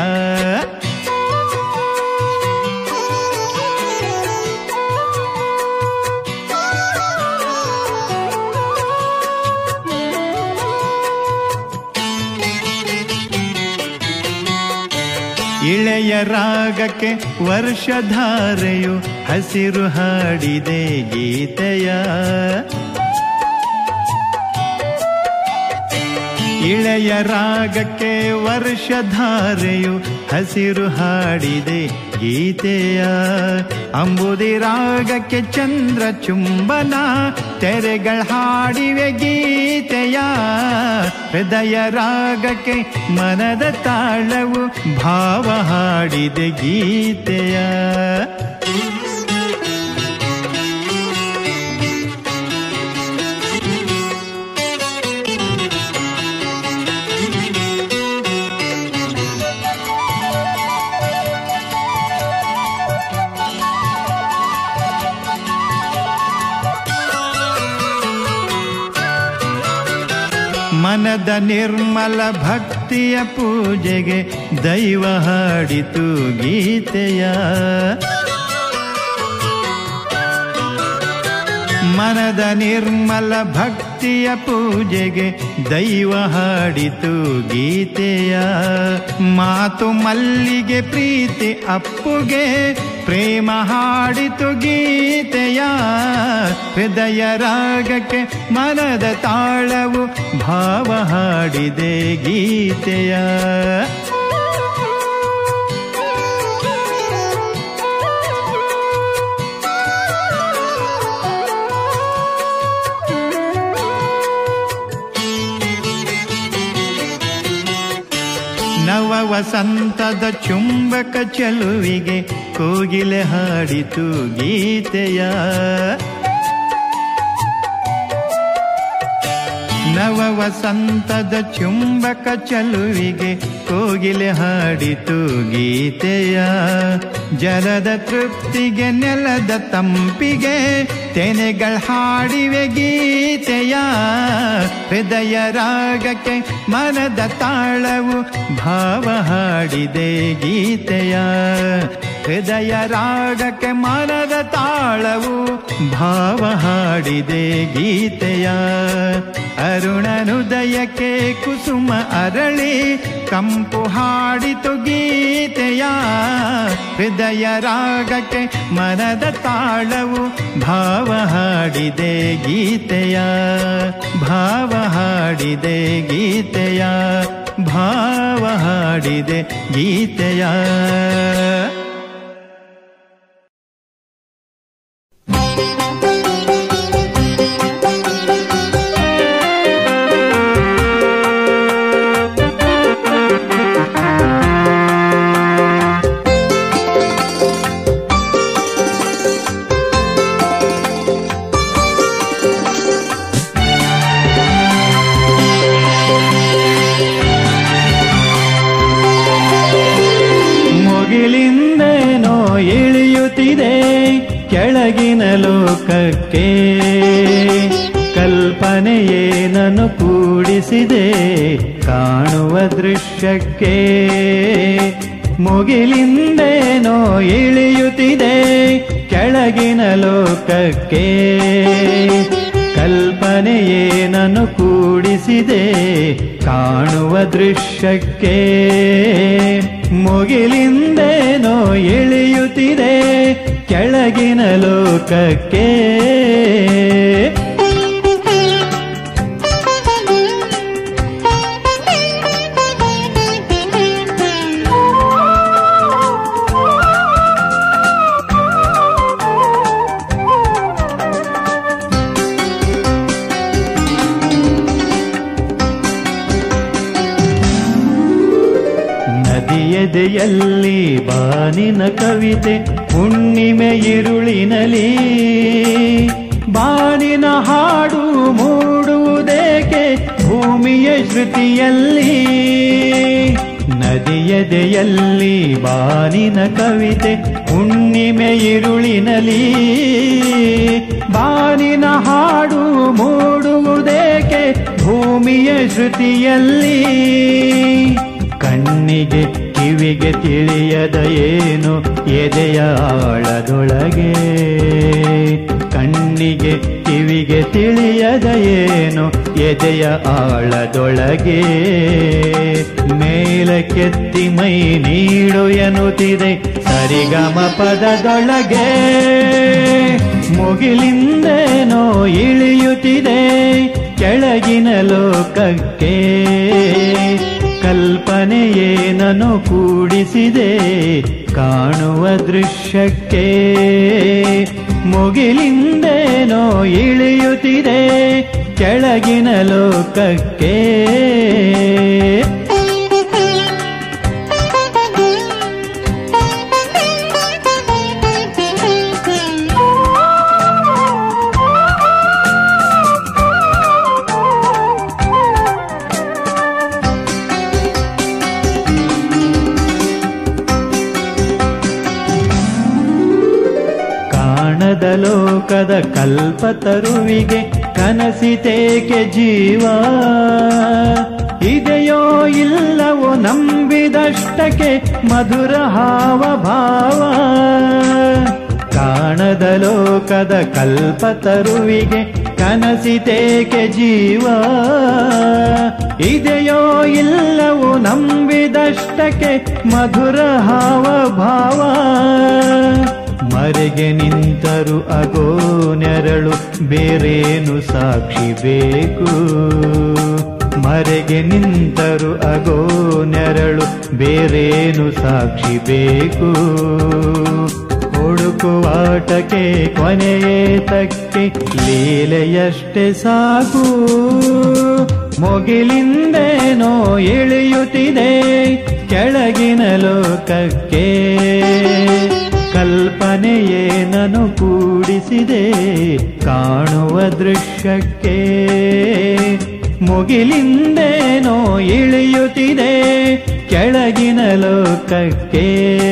ಇಳೆಯ ರಾಗಕ್ಕೆ ವರ್ಷಧಾರೆಯು ಹಸಿರು ಹಾಡಿದೆ ಗೀತೆಯ ಇಳೆಯ ರಾಗಕ್ಕೆ ವರ್ಷಧಾರೆಯು ಹಸಿರು ಹಾಡಿದೆ ಗೀತೆಯ ಅಂಬುದಿ ರಾಗಕ್ಕೆ ಚಂದ್ರ ಚುಂಬನ ತೆರೆಗಳ ಹಾಡಿವೆ ಗೀತೆಯ ಹೃದಯ ರಾಗಕ್ಕೆ ಮನದ ತಾಳವು ಭಾವ ಹಾಡಿದೆ ಗೀತೆಯ ಮನದ ನಿರ್ಮಲ ಭಕ್ತಿಯ ಪೂಜೆಗೆ ದೈವ ಹಾಡಿತು ಗೀತೆಯ ಮನದ ನಿರ್ಮಲ ಭಕ್ತಿಯ ಪೂಜೆಗೆ ದೈವ ಹಾಡಿತು ಗೀತೆಯ ಮಾತು ಮಲ್ಲಿಗೆ ಪ್ರೀತಿ ಅಪ್ಪುಗೆ ಪ್ರೇಮ ಹಾಡಿತು ಗೀತೆಯ ಹೃದಯ ರಾಗಕ್ಕೆ ಮನದ ತಾಳವು ಭಾವ ಹಾಡಿದೆ ಗೀತೆಯ ನವ ವಸಂತದ ಚುಂಬಕ ಚಲುವಿಗೆ ಕೋಗಿಲೆ ಹಾಡಿತು ಗೀತೆಯ ನವ ವಸಂತದ ಚುಂಬಕ ಚಲುವಿಗೆ ಕೋಗಿಲೆ ಹಾಡಿತು ಗೀತೆಯ ಜಲದ ತೃಪ್ತಿಗೆ ನೆಲದ ತಂಪಿಗೆ ತೆನೆಗಳು ಹಾಡಿವೆ ಗೀತೆಯ ಹೃದಯ ರಾಗಕ್ಕೆ ಮನದ ತಾಳವು ಭಾವ ಹಾಡಿದೆ ಗೀತೆಯ ಹೃದಯ ರಾಗಕ್ಕೆ ಮನದ ತಾಳವು ಭಾವ ಹಾಡಿದೆ ಗೀತೆಯ ಅರುಣನುದಯಕ್ಕೆ ಕುಸುಮ ಅರಳಿ ಕಂಪು ಹಾಡಿತು ಗೀತೆಯ ಹೃದಯ ರಾಗಕ್ಕೆ ಮನದ ತಾಳವು ಭಾವ ಹಾಡಿದೆ ಗೀತೆಯ ಭಾವ ಹಾಡಿದೆ ಗೀತೆಯ ಭಾವ ಹಾಡಿದೆ ಗೀತೆಯ ಮುಗಿಲಿಂದೇನೋ ಇಳಿಯುತ್ತಿದೆ ಕೆಳಗಿನ ಲೋಕಕ್ಕೆ ಕಲ್ಪನೆಯೇನನ್ನು ಕೂಡಿಸಿದೆ ಕಾಣುವ ದೃಶ್ಯಕ್ಕೆ ಮುಗಿಲಿಂದೇನೋ ಇಳಿಯುತ್ತಿದೆ ಕೆಳಗಿನ ಲೋಕಕ್ಕೆ ಕಲ್ಪನೆಯೇನನ್ನು ಕೂಡಿಸಿದೆ ಕಾಣುವ ದೃಶ್ಯಕ್ಕೆ ಮುಗಿಲಿಂದೇನೋ ಇಳಿಯುತ್ತಿದೆ ಕೆಳಗಿನ ಲೋಕಕ್ಕೆ ನದಿಯದೆಯಲ್ಲಿ ಬಾನಿನ ಕವಿತೆ ಹುಣ್ಣಿಮೆ ಇರುಳಿನಲಿ ಬಾನಿನ ಹಾಡು ಮೂಡುವುದೇಕೆ ಭೂಮಿಯ ಶ್ರುತಿಯಲ್ಲಿ ನದಿಯದೆಯಲ್ಲಿ ಬಾನಿನ ಕವಿತೆ ಹುಣ್ಣಿಮೆ ಇರುಳಿನಲಿ ಬಾನಿನ ಹಾಡು ಮೂಡುವುದೇಕೆ ಭೂಮಿಯ ಶ್ರುತಿಯಲ್ಲಿ ಕಣ್ಣಿಗೆ ಕಿವಿಗೆ ತಿಳಿಯದ ಏನು ಎದೆಯ ಆಳದೊಳಗೆ ಕಣ್ಣಿಗೆ ಕಿವಿಗೆ ತಿಳಿಯದ ಏನು ಎದೆಯ ಆಳದೊಳಗೆ ಮೇಲಕ್ಕೆತ್ತಿ ಮೈ ನೀಡು ಎನ್ನುತ್ತಿದೆ ಸರಿಗಮ ಪದದೊಳಗೆ ಮುಗಿಲಿಂದೇನೋ ಇಳಿಯುತ್ತಿದೆ ಕೆಳಗಿನ ಲೋಕಕ್ಕೆ ಕಲ್ಪನೆಯೇನನು ಕೂಡಿಸಿದೆ ಕಾಣುವ ದೃಶ್ಯಕ್ಕೆ ಮುಗಿಲಿಂದೇನೋ ಇಳಿಯುತ್ತಿದೆ ಕೆಳಗಿನ ಲೋಕಕ್ಕೆ ಕಾಣದ ಲೋಕದ ಕಲ್ಪತರುವಿಗೆ ಕನಸಿತೇಕೆ ಜೀವ ಇದೆಯೋ ಇಲ್ಲವೋ ನಂಬಿದಷ್ಟಕ್ಕೆ ಮಧುರ ಹಾವ ಭಾವ ಕಾಣದ ಲೋಕದ ಕಲ್ಪತರುವಿಗೆ ಕನಸಿತೇಕೆ ಜೀವ ಇದೆಯೋ ಇಲ್ಲವೋ ನಂಬಿದಷ್ಟಕ್ಕೆ ಮಧುರ ಹಾವ ಭಾವ ಮರೆಗೆ ನಿಂತರು ಅಗೋ ನೆರಳು ಬೇರೇನು ಸಾಕ್ಷಿ ಬೇಕು ಮರೆಗೆ ನಿಂತರು ಅಗೋ ನೆರಳು ಬೇರೇನು ಸಾಕ್ಷಿ ಬೇಕು ಹುಡುಕುವಾಟಕ್ಕೆ ಕೊನೆಯೇ ತಕ್ಕೆ ಲೀಲೆಯಷ್ಟೇ ಸಾಕು ಮುಗಿಲಿಂದೇನೋ ಇಳಿಯುತ್ತಿದೆ ಕೆಳಗಿನ ಲೋಕಕ್ಕೆ ಕಲ್ಪನೆಯೇ ನನು ಕೂಡಿಸಿದೆ ಕಾಣುವ ದೃಶ್ಯಕ್ಕೆ ಮುಗಿಲಿಂದೇನೋ ಇಳಿಯುತ್ತಿದೆ ಕೆಳಗಿನ ಲೋಕಕ್ಕೆ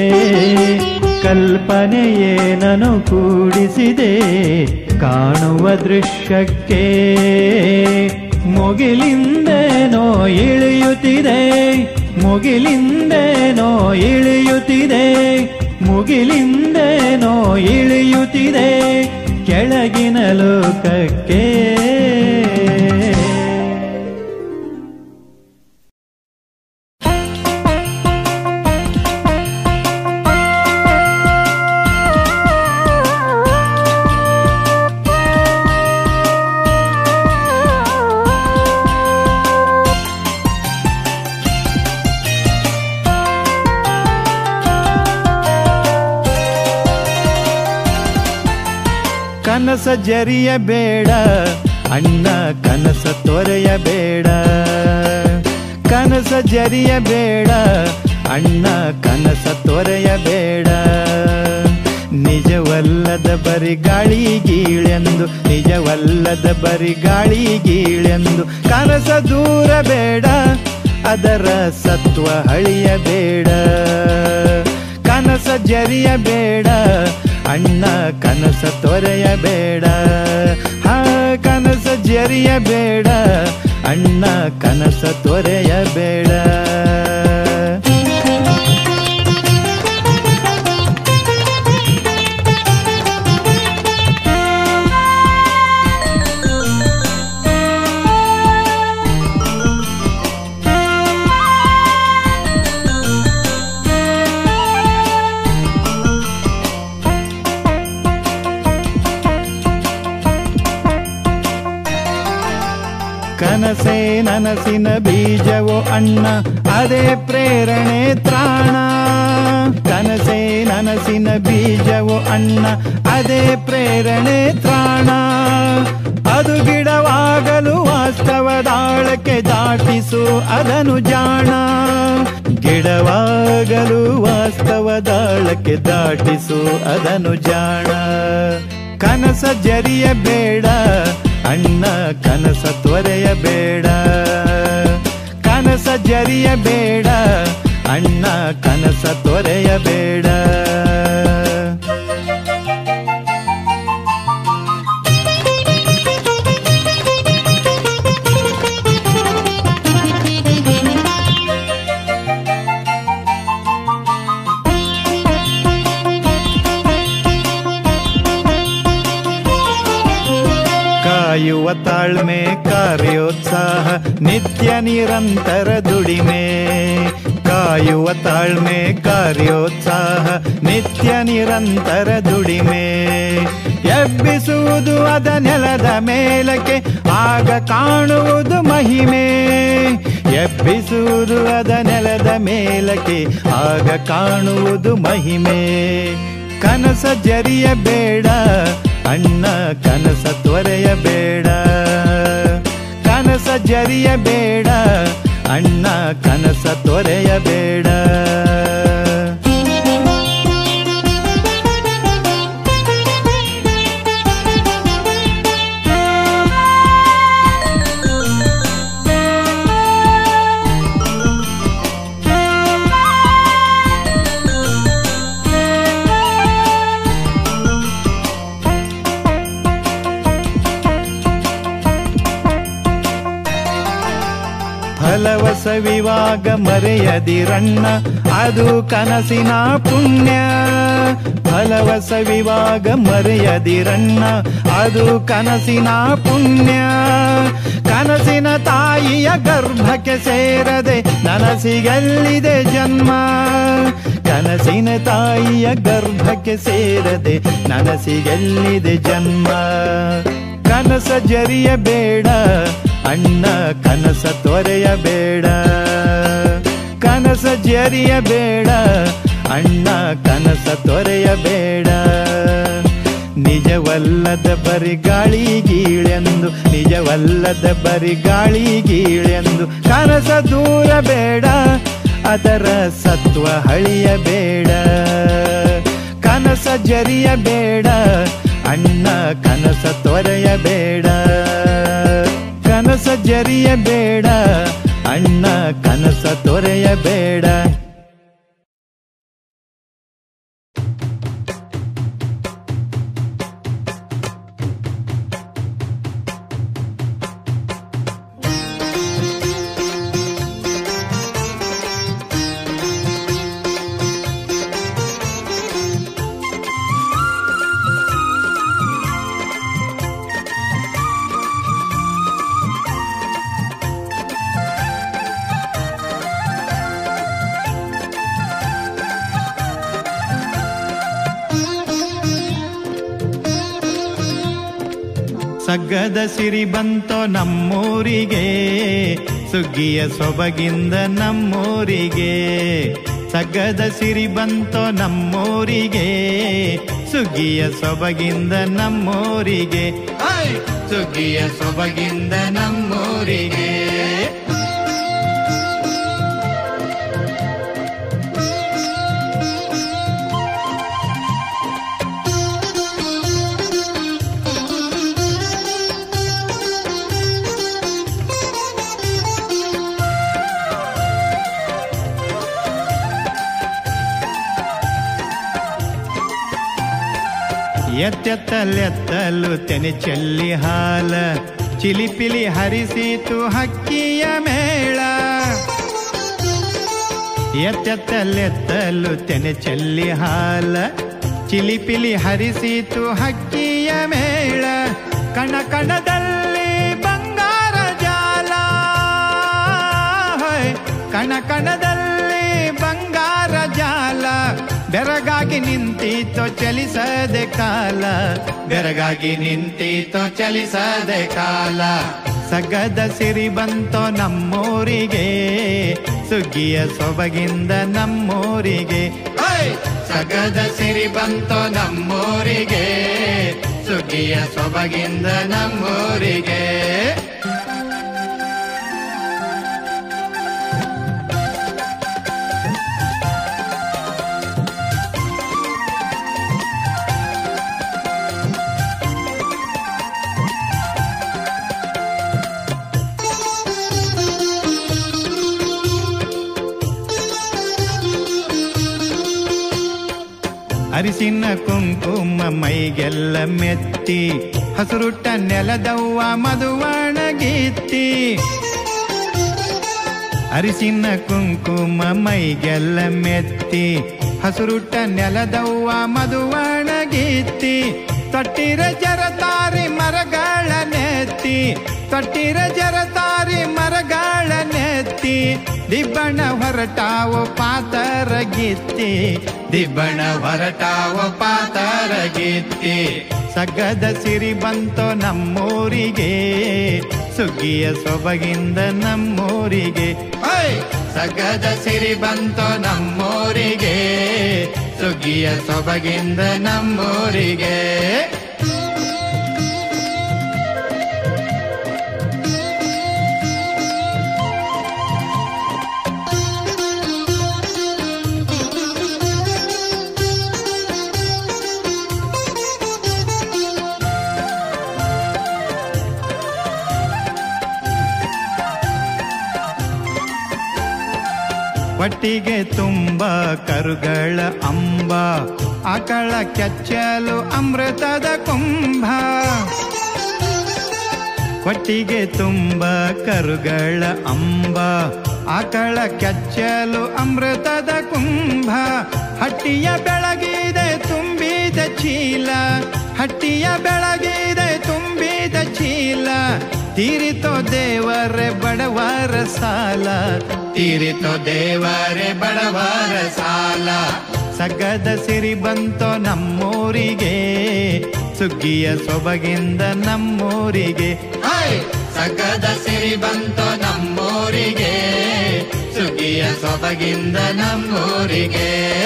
ಕಲ್ಪನೆಯೇ ನನು ಕೂಡಿಸಿದೆ ಕಾಣುವ ದೃಶ್ಯಕ್ಕೆ ಮುಗಿಲಿಂದೇನೋ ಇಳಿಯುತ್ತಿದೆ ಮುಗಿಲಿಂದೇನೋ ಇಳಿಯುತ್ತಿದೆ ಮುಗಿಲಿಂದೇನೋ ಇಳಿಯುತ್ತಿದೆ ಕೆಳಗಿನ ಲೋಕಕ್ಕೆ ಕನಸ ಜರಿಯಬೇಡ ಅಣ್ಣ ಕನಸ ತೊರೆಯಬೇಡ ಕನಸ ಜರಿಯಬೇಡ ಅಣ್ಣ ಕನಸ ತೊರೆಯಬೇಡ ನಿಜವಲ್ಲದ ಬರಿ ಗಾಳಿ ಗೀಳೆಂದು ನಿಜವಲ್ಲದ ಬರಿ ಗಾಳಿ ಗೀಳೆಂದು ಕನಸ ದೂರ ಬೇಡ ಅದರ ಸತ್ವ ಹಳಿಯಬೇಡ ಕನಸ ಜರಿಯಬೇಡ ಅಣ್ಣ ಕನಸ ತೊರೆಯಬೇಡ ಹಾ ಕನಸ ಜರಿಯಬೇಡ ಅಣ್ಣ ಕನಸ ತೊರೆಯಬೇಡ ಕನಸೇ ನನಸಿನ ಬೀಜವೋ ಅಣ್ಣ ಅದೇ ಪ್ರೇರಣೆ ತ್ರಾಣ ಕನಸೇ ನನಸಿನ ಬೀಜವೋ ಅಣ್ಣ ಅದೇ ಪ್ರೇರಣೆ ತ್ರಾಣ ಅದು ಗಿಡವಾಗಲು ವಾಸ್ತವದಾಳಕ್ಕೆ ದಾಟಿಸು ಅದನು ಜಾಣ ಗಿಡವಾಗಲು ವಾಸ್ತವದಾಳಕ್ಕೆ ದಾಟಿಸು ಅದನು ಜಾಣ ಕನಸ ಜರಿಯಬೇಡ ಅಣ್ಣ ಕನಸ ತೊರೆಯಬೇಡ ಕನಸ ಜರಿಯಬೇಡ ಅಣ್ಣ ಕನಸ ತೊರೆಯಬೇಡ ಕಾಯುವ ತಾಳ್ಮೆ ಕಾರ್ಯೋತ್ಸಾಹ ನಿತ್ಯ ನಿರಂತರ ದುಡಿಮೆ ಕಾಯುವ ತಾಳ್ಮೆ ಕಾರ್ಯೋತ್ಸಾಹ ನಿತ್ಯ ನಿರಂತರ ದುಡಿಮೆ ಎಬ್ಬಿಸುವುದು ಅದ ನೆಲದ ಮೇಲಕ್ಕೆ ಆಗ ಕಾಣುವುದು ಮಹಿಮೆ ಎಬ್ಬಿಸುವುದು ಅದ ನೆಲದ ಮೇಲಕ್ಕೆ ಆಗ ಕಾಣುವುದು ಮಹಿಮೆ ಕನಸ ಜರಿಯಬೇಡ ಅಣ್ಣ ಕನಸ ತೊರೆಯಬೇಡ ಕನಸ ಜರಿಯಬೇಡ ಅಣ್ಣ ಕನಸ ತೊರೆಯಬೇಡ ಫಲವ ಸವಿವಾಗ ಮರೆಯದಿರಣ್ಣ ಅದು ಕನಸಿನ ಪುಣ್ಯ ಫಲವ ಸವಿವಾಗ ಮರೆಯದಿರಣ್ಣ ಅದು ಕನಸಿನ ಪುಣ್ಯ ಕನಸಿನ ತಾಯಿಯ ಗರ್ಭಕ್ಕೆ ಸೇರದೆ ನನಸಿಗಲ್ಲಿದೆ ಜನ್ಮ ಕನಸಿನ ತಾಯಿಯ ಗರ್ಭಕ್ಕೆ ಸೇರದೆ ನನಸಿಗೆಲ್ಲಿದೆ ಜನ್ಮ ಕನಸ ಜರಿಯಬೇಡ ಅಣ್ಣ ಕನಸ ತೊರೆಯಬೇಡ ಕನಸ ಜರಿಯಬೇಡ ಅಣ್ಣ ಕನಸ ತೊರೆಯಬೇಡ ನಿಜವಲ್ಲದ ಬರಿ ಗಾಳಿ ಗೀಳೆಂದು ನಿಜವಲ್ಲದ ಬರಿ ಗಾಳಿ ಗೀಳೆಂದು ಕನಸ ದೂರ ಬೇಡ ಅದರ ಸತ್ವ ಹಳಿಯಬೇಡ ಕನಸ ಜರಿಯಬೇಡ ಅಣ್ಣ ಕನಸ ತೊರೆಯಬೇಡ ಕನಸ ಜರಿಯಬೇಡ ಅಣ್ಣ ಕನಸ ತೊರೆಯಬೇಡ ಸಗ್ಗದ ಸಿರಿ ಬಂತೋ ನಮ್ಮೂರಿಗೆ ಸುಗ್ಗಿಯ ಸೊಬಗಿಂದ ನಮ್ಮೂರಿಗೆ ಸಗ್ಗದ ಸಿರಿ ಬಂತೋ ನಮ್ಮೂರಿಗೆ ಸುಗ್ಗಿಯ ಸೊಬಗಿಂದ ನಮ್ಮೂರಿಗೆ ಐ! ಸುಗ್ಗಿಯ ಸೊಬಗಿಂದ ನಮ್ಮೂರಿಗೆ ಎತ್ತೆತ್ತಲೆತ್ತಲು ತೆನೆ ಚೆಲ್ಲಿ ಹಾಲ ಚಿಲಿಪಿಲಿ ಹರಿಸಿತು ಹಕ್ಕಿಯ ಮೇಳ ಎತ್ತೆತ್ತಲೆತ್ತಲು ತೆನೆ ಚೆಲ್ಲಿ ಹಾಲ ಚಿಲಿಪಿಲಿ ಹರಿಸಿತು ಹಕ್ಕಿಯ ಮೇಳ ಕಣ ಕಣದಲ್ಲಿ ಬಂಗಾರ ಜಾಲ ಹೊಯ್. ಕಣ ಕಣದಲ್ಲಿ ಬಂಗಾರ ಜಾಲ ಬೆರಗಾಗಿ ನಿಂತೀತೋ ಚಲಿಸದೆ ಕಾಲ ಬೆರಗಾಗಿ ನಿಂತೀತೋ ಚಲಿಸದೆ ಕಾಲ ಸಗದ ಸಿರಿ ಬಂತೋ ನಮ್ಮೂರಿಗೆ ಸುಗ್ಗಿಯ ಸೊಬಗಿಂದ ನಮ್ಮೂರಿಗೆ ಓಯ್! ಸಗದ ಸಿರಿ ಬಂತೋ ನಮ್ಮೂರಿಗೆ ಸುಗ್ಗಿಯ ಸೊಬಗಿಂದ ನಮ್ಮೂರಿಗೆ ಅರಿಸಿನ ಕುಂಕುಮ ಮೈಗೆಲ್ಲ ಮೆತ್ತಿ ಹಸುರುಟ್ಟ ನೆಲದವ್ವ ಮಧುವಣಗೀತಿ ಅರಿಸಿನ ಕುಂಕುಮ ಮೈಗೆಲ್ಲ ಮೆತ್ತಿ ಹಸುರುಟ್ಟ ನೆಲದವ್ವ ಮಧುವಣಗೀತಿ ತೊಟ್ಟಿರ ಜರತಾರಿ ಮರಗಳ ನೆತ್ತಿ ತೊಟ್ಟಿರ ಜರತಾರಿ ಮರಗಳ ನೆತ್ತಿ ದಿಬ್ಬಣ ಹೊರಟಾವು ಪಾತರ ಗಿತ್ತಿ ದಿಬ್ಬಣ ಹೊರಟಾವು ಪಾತರ ಗಿತ್ತಿ ಸಗದ ಸಿರಿ ಬಂತೋ ನಮ್ಮೂರಿಗೆ ಸುಗ್ಗಿಯ ಸೊಬಗಿಂದ ನಮ್ಮೂರಿಗೆ ಓಯ್! ಸಗದ ಸಿರಿ ಬಂತೋ ನಮ್ಮೂರಿಗೆ ಸುಗ್ಗಿಯ ಸೊಬಗಿಂದ ನಮ್ಮೂರಿಗೆ ಒಟ್ಟಿಗೆ ತುಂಬ ಕರುಗಳ ಅಂಬ ಆಕಳ ಕೆಚ್ಚಲು ಅಮೃತದ ಕುಂಭ ಕೊಟ್ಟಿಗೆ ತುಂಬ ಕರುಗಳ ಅಂಬ ಆಕಳ ಕೆಚ್ಚಲು ಅಮೃತದ ಕುಂಭ ಹಟ್ಟಿಯ ಬೆಳಗಿದೆ ತುಂಬಿದ ಚೀಲ ಹಟ್ಟಿಯ ಬೆಳಗಿದೆ ತುಂಬಿದ ಚೀಲ ತೀರಿತೋ ದೇವರೇ ಬಡವರ ಸಾಲ ತೀರಿತೋ ದೇವರೇ ಬಡವರ ಸಾಲ ಸಗದ ಸಿರಿ ಬಂತೋ ನಮ್ಮೂರಿಗೆ ಸುಗ್ಗಿಯ ಸೊಬಗಿಂದ ನಮ್ಮೂರಿಗೆ ಹಾಯ್! ಸಗದ ಸಿರಿ ಬಂತೋ ನಮ್ಮೂರಿಗೆ ಸುಗ್ಗಿಯ ಸೊಬಗಿಂದ ನಮ್ಮೂರಿಗೆ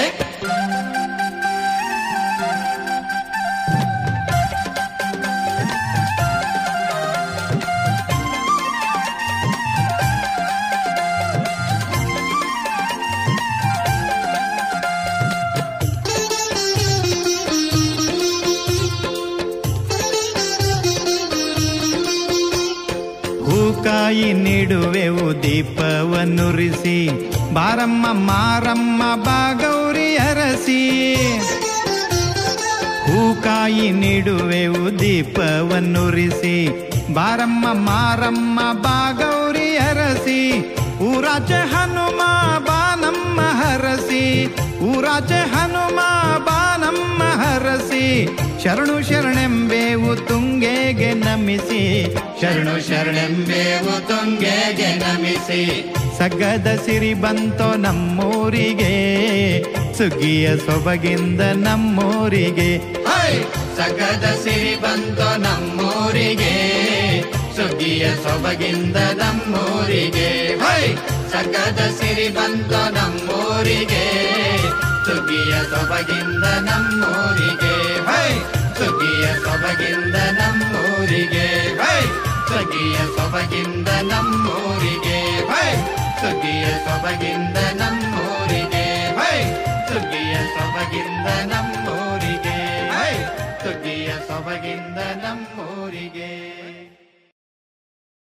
ಹೂಕಾಯಿ ನೀಡುವೆವು ದೀಪವನ್ನುರಿಸಿ ಬಾರಮ್ಮ ಮಾರಮ್ಮ ಬಾಗೌರಿ ಅರಸಿ ಹೂಕಾಯಿ ನೀಡುವೆವು ದೀಪವನ್ನುರಿಸಿ ಬಾರಮ್ಮ ಮಾರಮ್ಮ ಬಾಗೌರಿ ಅರಸಿ ಊರಾಚೆ ಹನುಮ ಬಾನಮ್ಮ ಹರಸಿ ಊರಾಚೆ ಹನುಮ ಬಾನಮ್ಮ ಹರಸಿ ಶರಣು ಶರಣೆಂಬೇವು ತುಂಗೆಗೆ ನಮಿಸಿ ಶರಣು ಶರಣೆಂಬೇವು ತುಂಗೆಗೆ ನಮಿಸಿ ಸಗ್ಗದ ಸಿರಿ ಬಂತೋ ನಮ್ಮೂರಿಗೆ ಸುಗ್ಗಿಯ ಸೊಬಗಿಂದ ನಮ್ಮೂರಿಗೆ ಹಾಯ್! ಸಗ್ಗದ ಸಿರಿ ಬಂತೋ ನಮ್ಮೂರಿಗೆ ಸುಗ್ಗಿಯ ಸೊಬಗಿಂದ ನಮ್ಮೂರಿಗೆ ಹಾಯ್! ಸಗ್ಗದ ಸಿರಿ ಬಂತೋ ನಮ್ಮೂರಿಗೆ ಸುಗ್ಗಿಯ ಸೊಬಗಿಂದ ನಮ್ಮೂರಿಗೆ ಹಾಯ್! ಸುಗ್ಗಿಯ ಸೊಬಗಿಂದ ನಮ್ಮೂರಿಗೆ ಹಾಯ್! ಸುಗ್ಗಿಯ ಸೊಬಗಿಂದ ನಮ್ಮೂರಿಗೆ ಹಾಯ್! ಸುಗ್ಗಿಯ ಸೊಬಗಿಂದ ನಮ್ಮೂರಿಗೆ ಹಾಯ್! ಸುಗ್ಗಿಯ ಸೊಬಗಿಂದ ನಮ್ಮೂರಿಗೆ ಹಾಯ್! ಸುಗ್ಗಿಯ ಸೊಬಗಿಂದ ನಮ್ಮೂರಿಗೆ